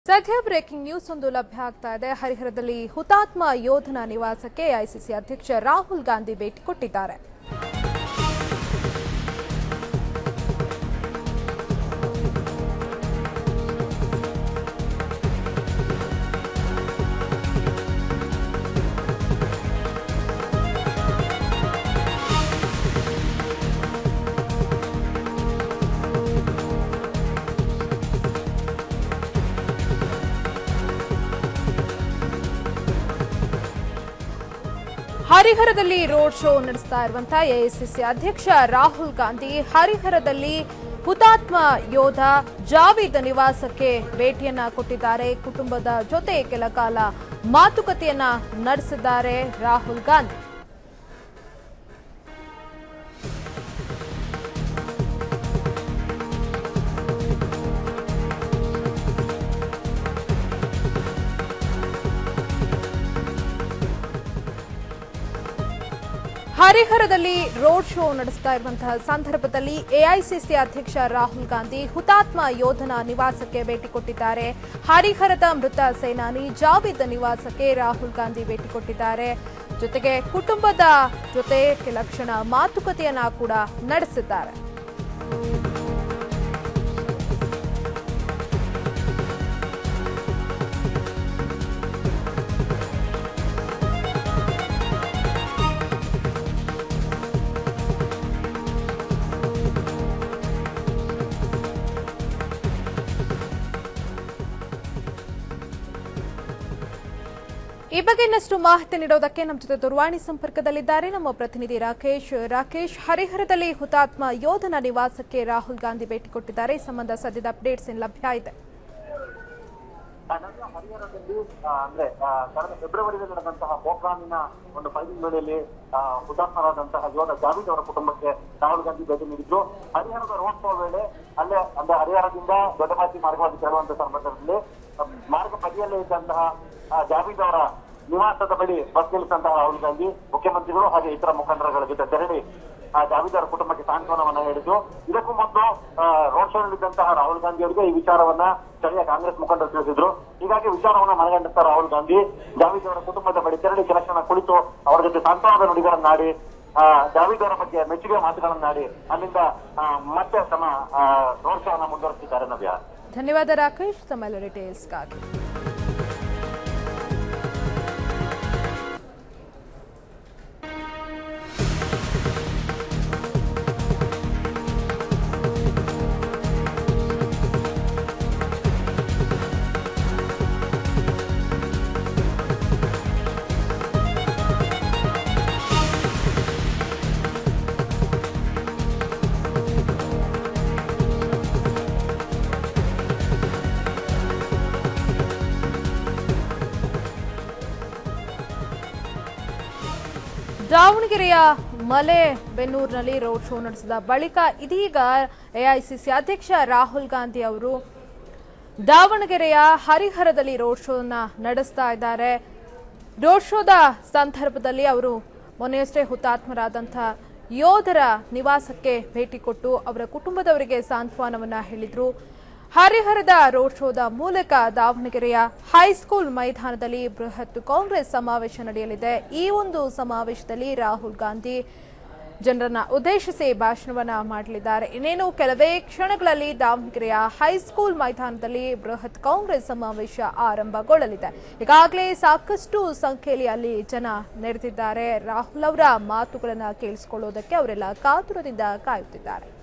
ಸದ್ಯ breaking news ಒಂದು ಲಭ್ಯ ಆಗ್ತಾ ಇದೆ ಹರಿಹರದಲ್ಲಿ ಹುತಾತ್ಮ ಯೋಧನ ನಿವಾಸಕ್ಕೆ ಐಸಿಸಿ ಅಧ್ಯಕ್ಷ ರಾಹುಲ್ ಗಾಂಧಿ ಭೇಟಿ ಕೊಟ್ಟಿದ್ದಾರೆ ಹರಿಹರದಲ್ಲಿ ರೋಡ್ ಶೋ ನಡೆಸ್ತಾ ಇರುವಂತಹ ಎಐಸಿಸಿ ಅಧ್ಯಕ್ಷ ರಾಹುಲ್ ಗಾಂಧಿ ಹರಿಹರದಲ್ಲಿ ಹುತಾತ್ಮ ಯೋಧ ಜಾವೀದ್ ನಿವಾಸಕ್ಕೆ ಭೇಟಿಯನ್ನ ಕೊಟ್ಟಿದ್ದಾರೆ ಕುಟುಂಬದ ಜೊತೆ ಕೆಲ ಕಾಲ ಮಾತುಕತೆಯನ್ನ ನಡೆಸಿದ್ದಾರೆ ರಾಹುಲ್ ಗಾಂಧಿ ಹರಿಹರದಲ್ಲಿ ರೋಡ್ ಶೋ ನಡೆಸ್ತಾ ಇರುವಂತಹ ಸಂದರ್ಭದಲ್ಲಿ ಎಐಸಿಸಿ ಅಧ್ಯಕ್ಷ ರಾಹುಲ್ ಗಾಂಧಿ ಹುತಾತ್ಮ ಯೋಧನ ನಿವಾಸಕ್ಕೆ ಭೇಟಿ ಕೊಟ್ಟಿದ್ದಾರೆ ಹರಿಹರದ ಮೃತ ಸೇನಾನಿ ಜಾವೀದ್ ನಿವಾಸಕ್ಕೆ ರಾಹುಲ್ ಗಾಂಧಿ ಭೇಟಿ ಕೊಟ್ಟಿದ್ದಾರೆ ಜೊತೆಗೆ ಕುಟುಂಬದ ಜೊತೆ ಕೆಲ ಕ್ಷಣ ಮಾತುಕತೆಯನ್ನ ಕೂಡ ನಡೆಸಿದ್ದಾರೆ ಈ ಬಗ್ಗೆ ಇನ್ನಷ್ಟು ಮಾಹಿತಿ ನೀಡೋದಕ್ಕೆ ನಮ್ಮ ಜೊತೆ ದೂರವಾಣಿ ಸಂಪರ್ಕದಲ್ಲಿದ್ದಾರೆ ನಮ್ಮ ಪ್ರತಿನಿಧಿ ರಾಕೇಶ್ ರಾಕೇಶ್ ಹರಿಹರದಲ್ಲಿ ಹುತಾತ್ಮ ಯೋಧನ ನಿವಾಸಕ್ಕೆ ರಾಹುಲ್ ಗಾಂಧಿ ಭೇಟಿ ಕೊಟ್ಟಿದ್ದಾರೆ ಈ ಸಂಬಂಧ ಸದ್ಯದ ಅಪ್ಡೇಟ್ಸ್ ಏನು ಲಭ್ಯ ಇದೆ ನನ್ನ ಹರಿಹರದಲ್ಲಿ ಆ, ಅಂದ್ರೆ ಆ, ಕಳೆದ ಫೆಬ್ರವರಿಯಲ್ಲಿ ನಡೆದಂತಹ ಪೋಖ್ರಾನಿನ ಒಂದು ಫೈರಿಂಗ್ ವೇಳೆಯಲ್ಲಿ ಆ, ಹುತಾತ್ಮರಾದಂತಹ ಯೋಧ ಜಾವೀದ್ ಅವರ ಕುಟುಂಬಕ್ಕೆ ರಾಹುಲ್ ಗಾಂಧಿ ಭೇಟಿ ನೀಡಿದ್ರು ಹರಿಹರದ ರೋಡ್ ಶೋ ವೇಳೆ ಅಲ್ಲೇ ಅಂದ್ರೆ ಹರಿಹರದಿಂದ ದೊಡ್ಡಬಾತಿ ಮಾರ್ಗವಾಗಿ ತೆರಳುವಂತಹ ಸಂದರ್ಭದಲ್ಲಿ ಆ, ಮಾರ್ಗ ಬದಿಯಲ್ಲೇ ಇದ್ದಂತಹ ಆ, ಜಾವೀದ್ ಅವರ ನಿವಾಸದ ಬಳಿ ಬಸ್ ನಿಲ್ಲಿಸಿದಂತಹ ರಾಹುಲ್ ಗಾಂಧಿ ಮುಖ್ಯಮಂತ್ರಿಗಳು ಹಾಗೆ ಇತರ ಮುಖಂಡರುಗಳ ಜೊತೆ ತೆರಳಿ ಆ ಜಾವೀದ್ ಅವರ ಕುಟುಂಬಕ್ಕೆ ಸಾಂತ್ವನವನ್ನ ಹೇಳಿದ್ರು ಇದಕ್ಕೂ ಮೊದಲು ರೋಡ್ ಶೋ ನಲ್ಲಿದ್ದಂತಹ ರಾಹುಲ್ ಗಾಂಧಿ ಅವರಿಗೆ ಈ ವಿಚಾರವನ್ನ ಸ್ಥಳೀಯ ಕಾಂಗ್ರೆಸ್ ಮುಖಂಡರು ತಿಳಿಸಿದ್ರು ಹೀಗಾಗಿ ವಿಚಾರವನ್ನ ಮನಗಂಡಂತ ರಾಹುಲ್ ಗಾಂಧಿ ಜಾವೀದ್ ಅವರ ಕುಟುಂಬದ ಬಳಿ ತೆರಳಿ ಕೆಲ ಕ್ಷಣ ಕುಳಿತು ಅವರ ಜೊತೆ ಸಾಂತ್ವನದ ನುಡಿಗಳನ್ನಾಡಿ ಆ, ಜಾವೀದ್ ಅವರ ಬಗ್ಗೆ ಮೆಚ್ಚುಗೆ ಮಾತುಗಳನ್ನಾಡಿ ಅಲ್ಲಿಂದ ಆ, ಮತ್ತೆ ತಮ್ಮ ರೋಡ್ ಶೋ ಅನ್ನ ಮುಂದುವರಿಸಿದ್ದಾರೆ ನವ್ಯ ಧನ್ಯವಾದ ರಾಕೇಶ್ ತಮ್ಮೆಲ್ಲ ಡೀಟೇಲ್ಸ್ಗಾಗಿ ದಾವಣಗೆರೆಯ ಮಲೆ ಬೆನ್ನೂರಿನಲ್ಲಿ ರೋಡ್ ಶೋ ನಡೆಸಿದ ಬಳಿಕ ಇದೀಗ ಎಐಸಿಸಿ ಅಧ್ಯಕ್ಷ ರಾಹುಲ್ ಗಾಂಧಿ ಅವರು ದಾವಣಗೆರೆಯ ಹರಿಹರದಲ್ಲಿ ರೋಡ್ ಶೋನ ನಡೆಸ್ತಾ ಇದ್ದಾರೆ ರೋಡ್ ಶೋದ ಸಂದರ್ಭದಲ್ಲಿ ಅವರು ಮೊನ್ನೆಯಷ್ಟೇ ಹುತಾತ್ಮರಾದಂಥ ಯೋಧರ ನಿವಾಸಕ್ಕೆ ಭೇಟಿ ಕೊಟ್ಟು ಅವರ ಕುಟುಂಬದವರಿಗೆ ಸಾಂತ್ವನವನ್ನ ಹೇಳಿದ್ರು ಹರಿಹರದ ರೋಡ್ ಶೋದ ಮೂಲಕ ದಾವಣಗೆರೆಯ ಹೈಸ್ಕೂಲ್ ಮೈದಾನದಲ್ಲಿ ಬೃಹತ್ ಕಾಂಗ್ರೆಸ್ ಸಮಾವೇಶ ನಡೆಯಲಿದೆ ಈ ಒಂದು ಸಮಾವೇಶದಲ್ಲಿ ರಾಹುಲ್ ಗಾಂಧಿ ಜನರನ್ನ ಉದ್ದೇಶಿಸಿ ಭಾಷಣವನ್ನ ಮಾಡಲಿದ್ದಾರೆ ಇನ್ನೇನು ಕೆಲವೇ ಕ್ಷಣಗಳಲ್ಲಿ ದಾವಣಗೆರೆಯ ಹೈಸ್ಕೂಲ್ ಮೈದಾನದಲ್ಲಿ ಬೃಹತ್ ಕಾಂಗ್ರೆಸ್ ಸಮಾವೇಶ ಆರಂಭಗೊಳ್ಳಲಿದೆ ಈಗಾಗಲೇ ಸಾಕಷ್ಟು ಸಂಖ್ಯೆಯಲ್ಲಿ ಅಲ್ಲಿ ಜನ ನೆರೆದಿದ್ದಾರೆ ರಾಹುಲ್ ಅವರ ಮಾತುಗಳನ್ನ ಕೇಳಿಸಿಕೊಳ್ಳೋದಕ್ಕೆ ಅವರೆಲ್ಲ ಕಾತುರದಿಂದ ಕಾಯುತ್ತಿದ್ದಾರೆ